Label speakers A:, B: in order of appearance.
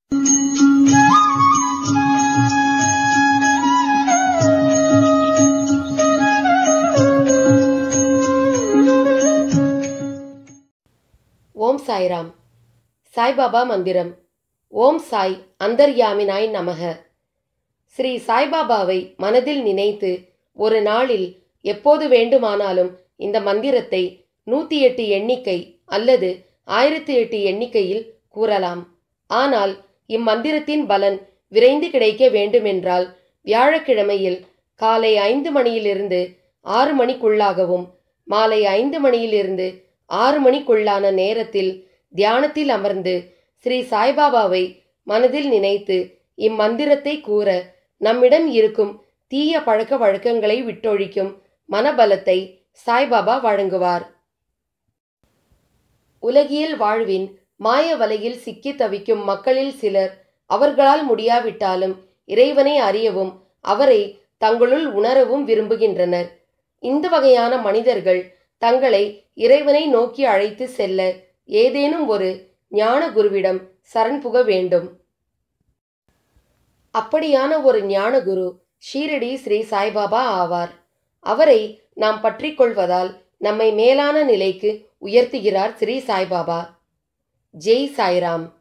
A: ஓம் சாய்ராம் சாய்பாபா மந்திரம் ஓம் சாய் அந்தர்யாமினாய் நமக ஸ்ரீ சாய்பாபாவை மனதில் நினைத்து ஒரு நாளில் எப்போது வேண்டுமானாலும் இந்த மந்திரத்தை நூற்றி எட்டு எண்ணிக்கை அல்லது ஆயிரத்தி எட்டு எண்ணிக்கையில் கூறலாம் ஆனால் இம்மந்திரத்தின் பலன் விரைந்து கிடைக்க வேண்டுமென்றால் வியாழக்கிழமையில் காலை ஐந்து மணியிலிருந்து ஆறு மணிக்குள்ளாகவும் மாலை ஐந்து மணியிலிருந்து ஆறு மணிக்குள்ளான நேரத்தில் தியானத்தில் அமர்ந்து ஸ்ரீ சாய்பாபாவை மனதில் நினைத்து இம்மந்திரத்தை கூற நம்மிடம் இருக்கும் தீய பழக்க வழக்கங்களை விட்டொழிக்கும் மனபலத்தை சாய்பாபா வழங்குவார் உலகியல் வாழ்வின் மாய வலையில் சிக்கி தவிக்கும் மக்களில் சிலர் அவர்களால் முடியாவிட்டாலும் இறைவனை அறியவும் அவரை தங்களுள் உணரவும் விரும்புகின்றனர் இந்த வகையான மனிதர்கள் தங்களை இறைவனை நோக்கி அழைத்து செல்ல ஏதேனும் ஒரு ஞான குருவிடம் சரண் புக வேண்டும் அப்படியான ஒரு ஞான குரு ஷீரடி ஸ்ரீ சாய்பாபா ஆவார் அவரை நாம் பற்றிக் கொள்வதால் நம்மை மேலான நிலைக்கு உயர்த்துகிறார் ஸ்ரீ சாய்பாபா ஜெய் சாய்ராம்